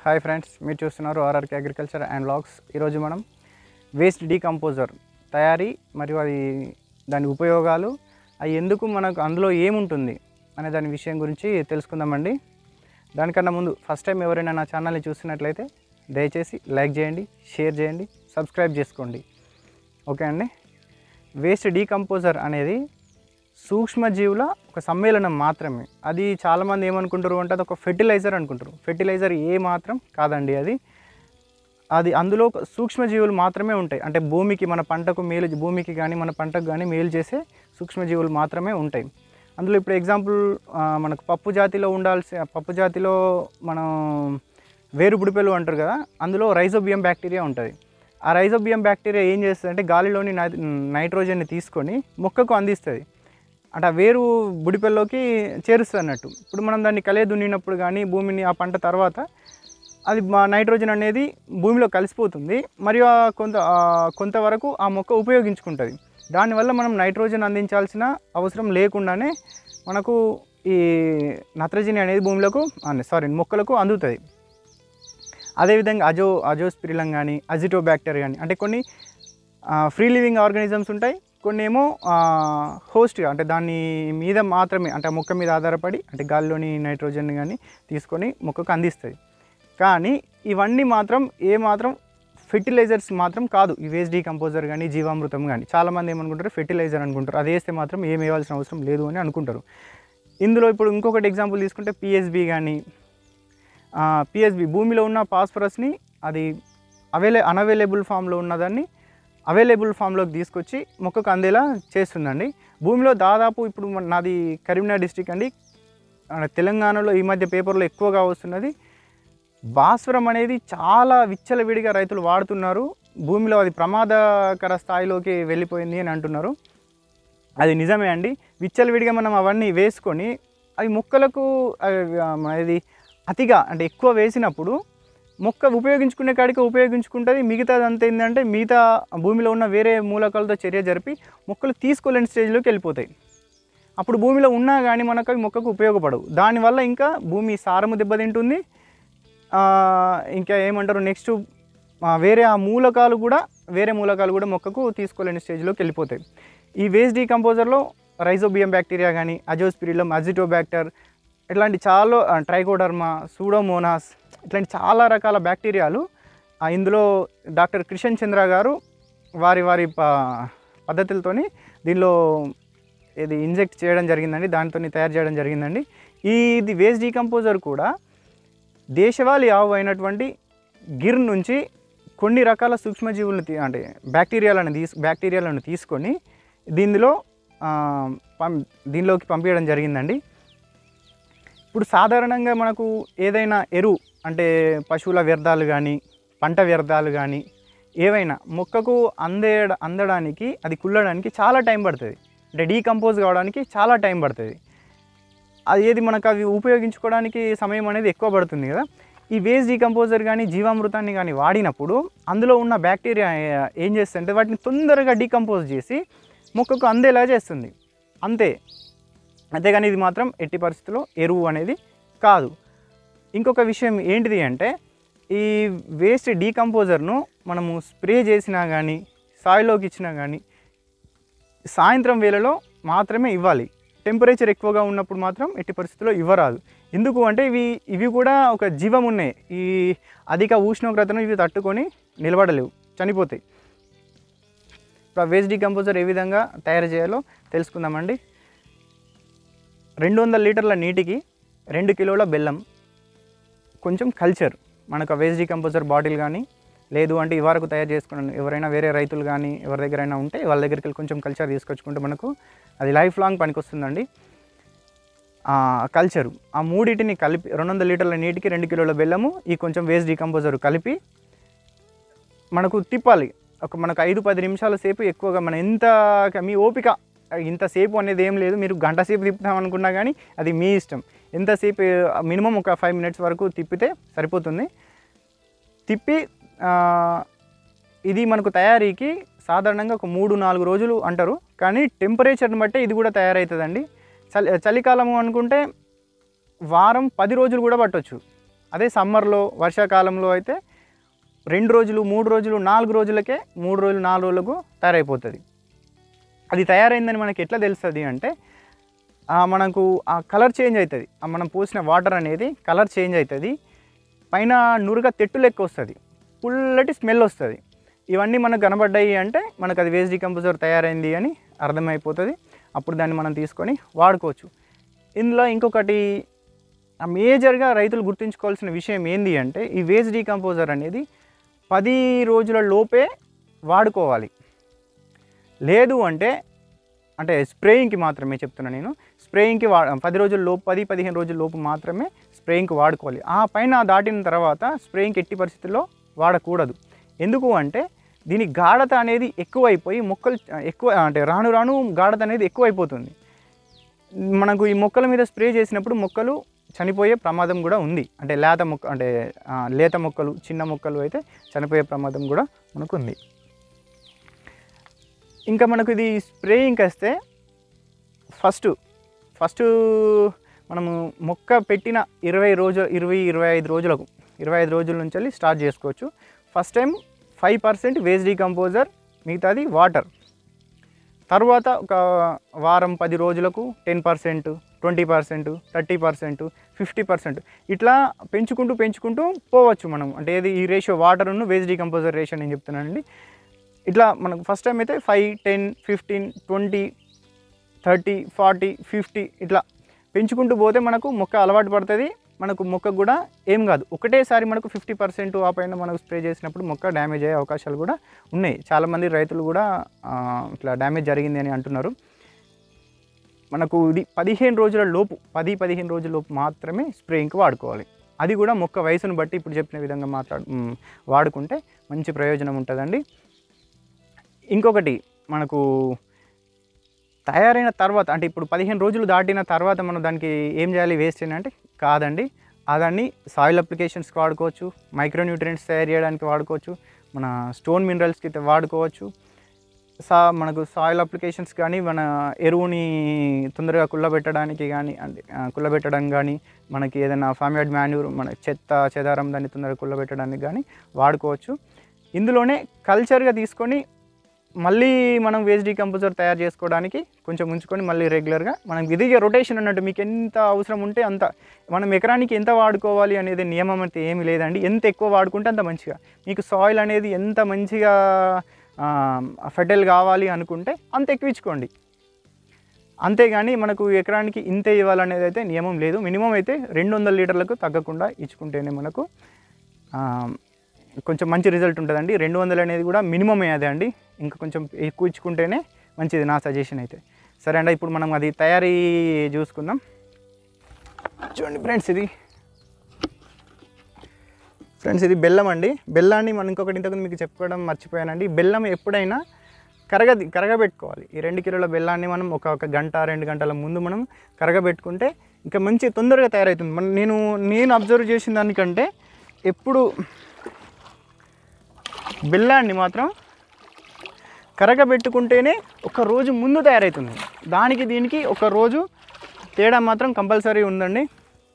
hi friends మీరు చూస్తున్నారు RRK agriculture and logs ఈరోజు మనం వేస్ట్ డీకంపోజర్ తయారీ మరియు అది దాని ఉపయోగాలు అవి ఎందుకు మనకు అందులో ఏముంటుంది అనే దాని విషయం గురించి తెలుసుకుందామండి దానికన్నా ముందు ఫస్ట్ టైం ఎవరైనా నా ఛానల్ని చూస్తున్నట్లయితే దయచేసి లైక్ చేయండి షేర్ చేయండి సబ్స్క్రైబ్ చేసుకోండి ఓకే అండి వేస్ట్ డీకంపోజర్ అనేది సూక్ష్మజీవుల ఒక సమ్మేళనం మాత్రమే అది చాలామంది ఏమనుకుంటారు అంటే అది ఒక ఫెర్టిలైజర్ అనుకుంటారు ఫెర్టిలైజర్ ఏ మాత్రం కాదండి అది అది అందులో ఒక సూక్ష్మజీవులు మాత్రమే ఉంటాయి అంటే భూమికి మన పంటకు మేలు భూమికి కానీ మన పంటకు కానీ మేలు చేసే సూక్ష్మజీవులు మాత్రమే ఉంటాయి అందులో ఇప్పుడు ఎగ్జాంపుల్ ఆ, మనకు పప్పు జాతిలో ఉండాల్సి పప్పు జాతిలో మనం వేరు బుడిపెలు అంటారు కదా అందులో రైజోబియం బ్యాక్టీరియా ఉంటుంది ఆ రైజోబియం బ్యాక్టీరియా ఏం చేస్తుంది అంటే గాలిలోని నై నైట్రోజన్ని తీసుకొని మొక్కకు అందిస్తుంది అంటే ఆ వేరు బుడిపెల్లోకి చేరుస్తుంది అన్నట్టు ఇప్పుడు మనం దాన్ని కలే దున్నినప్పుడు కానీ భూమిని ఆ పంట తర్వాత అది మా నైట్రోజన్ అనేది భూమిలో కలిసిపోతుంది మరియు ఆ కొంత ఆ కొంతవరకు ఆ మొక్క ఉపయోగించుకుంటుంది దానివల్ల మనం నైట్రోజన్ అందించాల్సిన అవసరం లేకుండానే మనకు ఈ నత్రజని అనేది భూమిలోకి సారీ మొక్కలకు అందుతుంది అదేవిధంగా అజో అజోస్పిరిలం కానీ అజిటోబ్యాక్టర్ కానీ అంటే కొన్ని ఫ్రీ లివింగ్ ఆర్గానిజమ్స్ ఉంటాయి కొన్ని ఏమో హోస్ట్గా అంటే దాని మీద మాత్రమే అంటే ఆ మొక్క మీద ఆధారపడి అంటే గాలిలోని నైట్రోజన్ కానీ తీసుకొని మొక్కకు అందిస్తుంది కానీ ఇవన్నీ మాత్రం ఏ మాత్రం ఫెర్టిలైజర్స్ మాత్రం కాదు ఈ వేస్ట్ డీకంపోజర్ కానీ జీవామృతం కానీ చాలామంది ఏమనుకుంటారు ఫెర్టిలైజర్ అనుకుంటారు అది వేస్తే మాత్రం ఏం వేయాల్సిన అవసరం లేదు అని అనుకుంటారు ఇందులో ఇప్పుడు ఇంకొకటి ఎగ్జాంపుల్ తీసుకుంటే పిఎస్బి కానీ పిఎస్బి భూమిలో ఉన్న ఫాస్ఫరస్ని అది అవైలే అన్అవైలబుల్ ఫామ్లో ఉన్నదాన్ని అవైలబుల్ ఫామ్లోకి తీసుకొచ్చి మొక్కకు అందేలా చేస్తుందండి భూమిలో దాదాపు ఇప్పుడు మన- నాది కరీంనగర్ డిస్టిక్ అండి ఆ, తెలంగాణలో ఈ మధ్య పేపర్లో ఎక్కువగా వస్తున్నది భాస్వరం అనేది చాలా విచ్చలవిడిగా రైతులు వాడుతున్నారు భూమిలో అది ప్రమాదకర స్థాయిలోకి వెళ్ళిపోయింది అని అంటున్నారు అది నిజమే అండి విచ్చలవిడిగా మనం అవన్నీ వేసుకొని అవి మొక్కలకు అవి, ఆ, ఇది అతిగా అంటే ఎక్కువ వేసినప్పుడు మొక్క ఉపయోగించుకునే కాడికి ఉపయోగించుకుంటుంది మిగతాది అంతా ఏంటంటే మిగతా భూమిలో ఉన్న వేరే మూలకాలతో చర్య జరిపి మొక్కలు తీసుకోలేని స్టేజ్లోకి వెళ్ళిపోతాయి అప్పుడు భూమిలో ఉన్నా కానీ మనకు అవి మొక్కకు ఉపయోగపడవు దానివల్ల ఇంకా భూమి సారము దెబ్బతింటుంది ఆ, ఇంకా ఏమంటారు నెక్స్ట్ వేరే ఆ మూలకాలు కూడా వేరే మూలకాలు కూడా మొక్కకు తీసుకోలేని స్టేజ్లోకి వెళ్ళిపోతాయి ఈ వేస్ట్ డీకంపోజర్లో రైజోబియం బ్యాక్టీరియా కానీ అజోస్పిరిలం అజిటోబ్యాక్టర్ ఇట్లాంటి చాలా ఆ, ట్రైకోడర్మా సూడోమోనాస్ ఇట్లాంటి చాలా రకాల బ్యాక్టీరియాలు ఆ, ఇందులో డాక్టర్ కిషన్ చంద్ర గారు వారి వారి ప- పద్ధతులతోని దీనిలో ఇది ఇంజెక్ట్ చేయడం జరిగిందండి దానితో తయారు చేయడం జరిగిందండి ఈ ఇది వేస్ట్ డీకంపోజర్ కూడా దేశవాళీ ఆవు అయినటువంటి గిర్ నుంచి కొన్ని రకాల సూక్ష్మజీవులను తీ- అంటే బ్యాక్టీరియాలను తీసు బ్యాక్టీరియాలను తీసుకొని దీనిలో ఆ, పం దీనిలోకి పంపించడం జరిగిందండి ఇప్పుడు సాధారణంగా మనకు ఏదైనా ఎరువు అంటే పశువుల వ్యర్థాలు కానీ పంట వ్యర్థాలు కానీ ఏవైనా మొక్కకు అందే అందడానికి అది కుల్లడానికి చాలా టైం పడుతుంది అంటే డీకంపోజ్ కావడానికి చాలా టైం పడుతుంది అది ఏది మనకు అవి ఉపయోగించుకోవడానికి సమయం అనేది ఎక్కువ పడుతుంది కదా ఈ వేస్ట్ డీకంపోజర్ కానీ జీవామృతాన్ని కానీ వాడినప్పుడు అందులో ఉన్న బ్యాక్టీరియా ఏ- ఏం చేస్తుంటే వాటిని తొందరగా డీకంపోజ్ చేసి మొక్కకు అందేలా చేస్తుంది అంతే అంతేగాని ఇది మాత్రం ఎట్టి పరిస్థితుల్లో ఎరువు అనేది కాదు ఇంకొక విషయం ఏంటిది అంటే ఈ వేస్ట్ డీకంపోజర్ను మనము స్ప్రే చేసినా కానీ సాయిలోకి ఇచ్చినా కానీ సాయంత్రం వేళలో మాత్రమే ఇవ్వాలి టెంపరేచర్ ఎక్కువగా ఉన్నప్పుడు మాత్రం ఎట్టి పరిస్థితుల్లో ఇవ్వరాదు ఎందుకు అంటే ఇవి ఇవి కూడా ఒక జీవం ఉన్నాయి ఈ అధిక ఉష్ణోగ్రతను ఇవి తట్టుకొని నిలబడలేవు చనిపోతాయి ఇప్పుడు ఆ వేస్ట్ డీకంపోజర్ ఏ విధంగా తయారు చేయాలో తెలుసుకుందామండి రెండు వందల లీటర్ల నీటికి రెండు కిలోల బెల్లం కొంచెం కల్చర్ మనకు ఆ వేస్ట్ డీకంపోజర్ బాటిల్ కానీ లేదు అంటే ఈ వరకు తయారు చేసుకున్నాను ఎవరైనా వేరే రైతులు కానీ ఎవరి దగ్గరైనా ఉంటే వాళ్ళ దగ్గరికి వెళ్ళి కొంచెం కల్చర్ తీసుకొచ్చుకుంటే మనకు అది లైఫ్ లాంగ్ పనికొస్తుందండి ఆ కల్చరు ఆ మూడింటిని కలిపి రెండు వందల లీటర్ల నీటికి రెండు కిలోల బెల్లము ఈ కొంచెం వేస్ట్ డీకంపోజర్ కలిపి మనకు తిప్పాలి ఒక మనకు ఐదు పది నిమిషాల సేపు ఎక్కువగా మన ఎంత మీ ఓపిక ఇంతసేపు అనేది ఏం లేదు మీరు గంట సేపు తిప్పుతాం అనుకున్నా కానీ అది మీ ఇష్టం ఎంతసేపు మినిమం ఒక ఫైవ్ మినిట్స్ వరకు తిప్పితే సరిపోతుంది తిప్పి ఆ, ఇది మనకు తయారీకి సాధారణంగా ఒక మూడు నాలుగు రోజులు అంటారు కానీ టెంపరేచర్ని బట్టే ఇది కూడా తయారవుతుందండి చలి చలికాలము అనుకుంటే వారం పది రోజులు కూడా పట్టొచ్చు అదే సమ్మర్లో వర్షాకాలంలో అయితే రెండు రోజులు మూడు రోజులు నాలుగు రోజులకే మూడు రోజులు నాలుగు రోజులకు తయారైపోతుంది అది తయారైందని మనకి ఎట్లా తెలుస్తుంది అంటే ఆ మనకు ఆ కలర్ చేంజ్ అవుతుంది ఆ మనం పోసిన వాటర్ అనేది కలర్ చేంజ్ అవుతుంది పైన నురుగా తెట్టు లెక్క వస్తుంది పుల్లటి స్మెల్ వస్తుంది ఇవన్నీ మనకు కనబడ్డాయి అంటే మనకు అది వేస్ట్ డికంపోజర్ తయారైంది అని అర్థమైపోతుంది అప్పుడు దాన్ని మనం తీసుకొని వాడుకోవచ్చు ఇందులో ఇంకొకటి ఆ మేజర్గా రైతులు గుర్తుంచుకోవాల్సిన విషయం ఏంది అంటే ఈ వేస్ట్ డీకంపోజర్ అనేది పది రోజుల లోపే వాడుకోవాలి లేదు అంటే అంటే స్ప్రేయింగ్కి మాత్రమే చెప్తున్నా నేను స్ప్రేయింగ్కి వా పది రోజుల లోపు పది పదిహేను రోజుల లోపు మాత్రమే స్ప్రేయింగ్కి వాడుకోవాలి ఆ పైన దాటిన తర్వాత స్ప్రేయింగ్కి ఎట్టి పరిస్థితుల్లో వాడకూడదు ఎందుకు అంటే దీని గాఢత అనేది ఎక్కువైపోయి మొక్కలు ఎక్కువ అంటే రాను రాను గాఢత అనేది ఎక్కువైపోతుంది మనకు ఈ మొక్కల మీద స్ప్రే చేసినప్పుడు మొక్కలు చనిపోయే ప్రమాదం కూడా ఉంది అంటే లేత మొక్క అంటే ఆ, లేత మొక్కలు చిన్న మొక్కలు అయితే చనిపోయే ప్రమాదం కూడా మనకు ఉంది ఇంకా మనకు ఇది స్ప్రేయింగ్ వస్తే ఫస్ట్ ఫస్ట్ మనము మొక్క పెట్టిన ఇరవై రోజు ఇరవై ఇరవై ఐదు రోజులకు ఇరవై ఐదు రోజుల నుంచి వెళ్ళి స్టార్ట్ చేసుకోవచ్చు first time five percent waste decomposer మిగతాది వాటర్ తర్వాత ఒక వారం పది రోజులకు ten percent twenty percent thirty percent fifty percent ఇట్లా పెంచుకుంటూ పెంచుకుంటూ పోవచ్చు మనం అంటే ఏది ఈ రేషియో వాటర్ను వేస్ట్ డీకంపోజర్ రేషియో నేను చెప్తున్నానండి ఇట్లా మనకు ఫస్ట్ టైం అయితే five ten fifteen twenty thirty forty fifty ఇట్లా పెంచుకుంటూ పోతే మనకు మొక్క అలవాటు పడుతుంది మనకు మొక్క కూడా ఏం కాదు ఒకటేసారి మనకు ఫిఫ్టీ పర్సెంట్ ఆ పైన మనకు స్ప్రే చేసినప్పుడు మొక్క డ్యామేజ్ అయ్యే అవకాశాలు కూడా ఉన్నాయి చాలామంది రైతులు కూడా ఆ, ఇట్లా డ్యామేజ్ జరిగింది అని అంటున్నారు మనకు ఇది పదిహేను రోజుల లోపు పది పదిహేను రోజుల లోపు మాత్రమే స్ప్రేయింగ్కి వాడుకోవాలి అది కూడా మొక్క వయసును బట్టి ఇప్పుడు చెప్పిన విధంగా మాట్లాడు మ్, వాడుకుంటే మంచి ప్రయోజనం ఉంటుందండి ఇంకొకటి మనకు తయారైన తర్వాత అంటే ఇప్పుడు పదిహేను రోజులు దాటిన తర్వాత మనం దానికి ఏం చేయాలి వేస్ట్ అంటే కాదండి ఆ దాన్ని సాయిల్ అప్లికేషన్స్కి వాడుకోవచ్చు మైక్రో న్యూట్రియంట్స్ తయారు చేయడానికి వాడుకోవచ్చు మన స్టోన్ మినరల్స్కి అయితే వాడుకోవచ్చు సా మనకు సాయిల్ అప్లికేషన్స్ కానీ మన ఎరువుని తొందరగా కుల్లబెట్టడానికి కానీ అంటే ఆ, కుల్లబెట్టడం కానీ మనకి ఏదైనా ఫార్మ్యార్డ్ మాన్యూర్ మన చెత్త చెదారం దాన్ని తొందరగా కుల్లబెట్టడానికి కానీ వాడుకోవచ్చు ఇందులోనే కల్చర్గా తీసుకొని మళ్ళీ మనం వేస్ట్ డీకంపోజర్ తయారు చేసుకోవడానికి కొంచెం ఉంచుకొని మళ్ళీ రెగ్యులర్గా మనం ఇది రొటేషన్ అన్నట్టు మీకు ఎంత అవసరం ఉంటే అంత మనం ఎకరానికి ఎంత వాడుకోవాలి అనేది నియమం అయితే ఏమీ లేదండి ఎంత ఎక్కువ వాడుకుంటే అంత మంచిగా మీకు సాయిల్ అనేది ఎంత మంచిగా ఫెర్టైల్ కావాలి అనుకుంటే అంత ఎక్కువ ఇచ్చుకోండి అంతేగాని మనకు ఎకరానికి ఇంతే ఇవ్వాలనేది అయితే నియమం లేదు మినిమం అయితే రెండు వందల లీటర్లకు తగ్గకుండా ఇచ్చుకుంటేనే మనకు ఆ, కొంచెం మంచి రిజల్ట్ ఉంటుందండి రెండు వందలు అనేది కూడా మినిమమే అదే అండి ఇంకా కొంచెం ఎక్కువ ఇచ్చుకుంటేనే మంచిది నా సజెషన్ అయితే సరే అండి ఇప్పుడు మనం అది తయారీ చూసుకుందాం చూడండి ఫ్రెండ్స్ ఇది ఫ్రెండ్స్ ఇది బెల్లం అండి బెల్లాన్ని మనం ఇంకొకటి ఇంతకుముందు మీకు చెప్పుకోవడం మర్చిపోయానండి బెల్లం ఎప్పుడైనా కరగది కరగబెట్టుకోవాలి ఈ రెండు కిలోల బెల్లాన్ని మనం ఒక ఒక గంట రెండు గంటల ముందు మనం కరగబెట్టుకుంటే ఇంకా మంచి తొందరగా తయారవుతుంది మన నేను నేను అబ్జర్వ్ చేసిన దానికంటే ఎప్పుడు బెల్లాన్ని మాత్రం కరగబెట్టుకుంటేనే ఒక రోజు ముందు తయారవుతుంది దానికి దీనికి ఒక రోజు తేడా మాత్రం కంపల్సరీ ఉందండి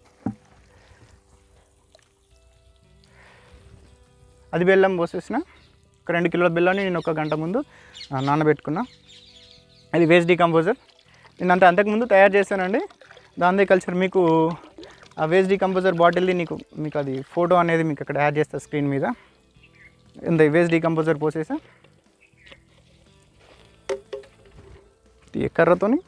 అది బెల్లం పోసేసిన ఒక రెండు కిలోల బెల్లాన్ని నేను ఒక గంట ముందు ఆ, నానబెట్టుకున్నా అది వేస్ట్ డీకంపోజర్ నేను అంత అంతకుముందు తయారు చేశానండి దాందే కల్చర్ మీకు ఆ వేస్ట్ డీకంపోజర్ బాటిల్ది నీకు మీకు అది ఫోటో అనేది మీకు అక్కడ యాడ్ చేస్తా స్క్రీన్ మీద ఇంత వేస్ట్ డీకంపోజర్ పోసేసా ఈ కర్రతోని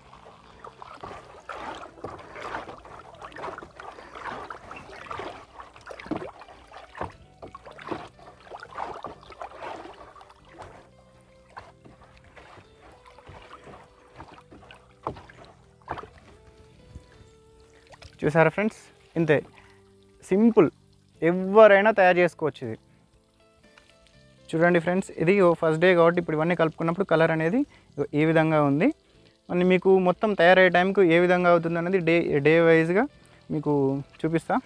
చూసారా ఫ్రెండ్స్ ఇంతే సింపుల్ ఎవరైనా తయారు చేసుకోవచ్చు ఇది చూడండి ఫ్రెండ్స్ ఇది ఫస్ట్ డే కాబట్టి ఇప్పుడు ఇవన్నీ కలుపుకున్నప్పుడు కలర్ అనేది ఇగో ఈ విధంగా ఉంది మళ్ళీ మీకు మొత్తం తయారయ్యే టైంకు ఏ విధంగా అవుతుంది అనేది డే డే వైజ్గా మీకు చూపిస్తా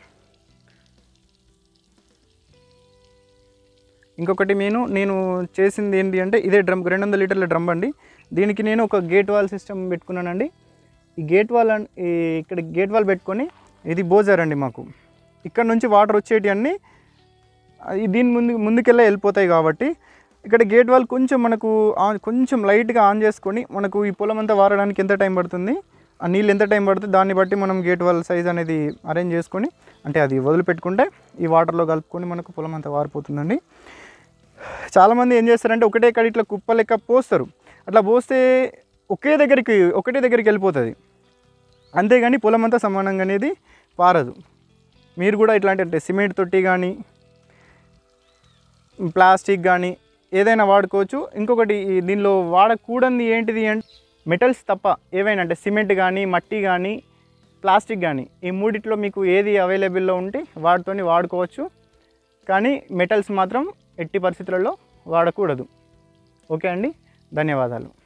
ఇంకొకటి నేను నేను చేసింది ఏంటి అంటే ఇదే డ్రమ్ రెండు వందల లీటర్ల డ్రమ్ అండి దీనికి నేను ఒక గేట్ వాల్ సిస్టమ్ పెట్టుకున్నానండి ఈ గేట్ వాల్ అన్- ఈ ఇక్కడ గేట్ వాల్ పెట్టుకొని ఇది బోజర్ అండి మాకు ఇక్కడ నుంచి వాటర్ వచ్చేటి అన్నీ అది దీని ముందు ముందుకెళ్ళే వెళ్ళిపోతాయి కాబట్టి ఇక్కడ గేట్ వాల్ కొంచెం మనకు ఆన్ కొంచెం లైట్గా ఆన్ చేసుకొని మనకు ఈ పొలం అంతా వారడానికి ఎంత టైం పడుతుంది ఆ నీళ్ళు ఎంత టైం పడుతుంది దాన్ని బట్టి మనం గేట్ వాల్ సైజ్ అనేది అరేంజ్ చేసుకొని అంటే అది వదిలిపెట్టుకుంటే ఈ వాటర్లో కలుపుకొని మనకు పొలం అంతా వారిపోతుందండి చాలామంది ఏం చేస్తారంటే ఒకటే కాడ ఇట్లా కుప్ప లెక్క పోస్తారు అట్లా పోస్తే ఒకే దగ్గరికి ఒకటే దగ్గరికి వెళ్ళిపోతుంది అంతేగాని పొలం అంతా సమానంగా అనేది పారదు మీరు కూడా ఇట్లాంటి అంటే సిమెంట్ తొట్టి కానీ ప్లాస్టిక్ కానీ ఏదైనా వాడుకోవచ్చు ఇంకొకటి ఈ దీనిలో వాడకూడనిది ఏంటిది అంటే మెటల్స్ తప్ప ఏవైనా అంటే సిమెంట్ కానీ మట్టి కానీ ప్లాస్టిక్ కానీ ఈ మూడిట్లో మీకు ఏది అవైలబుల్లో ఉంటే వాటితోని వాడుకోవచ్చు కానీ మెటల్స్ మాత్రం ఎట్టి పరిస్థితులలో వాడకూడదు ఓకే అండి ధన్యవాదాలు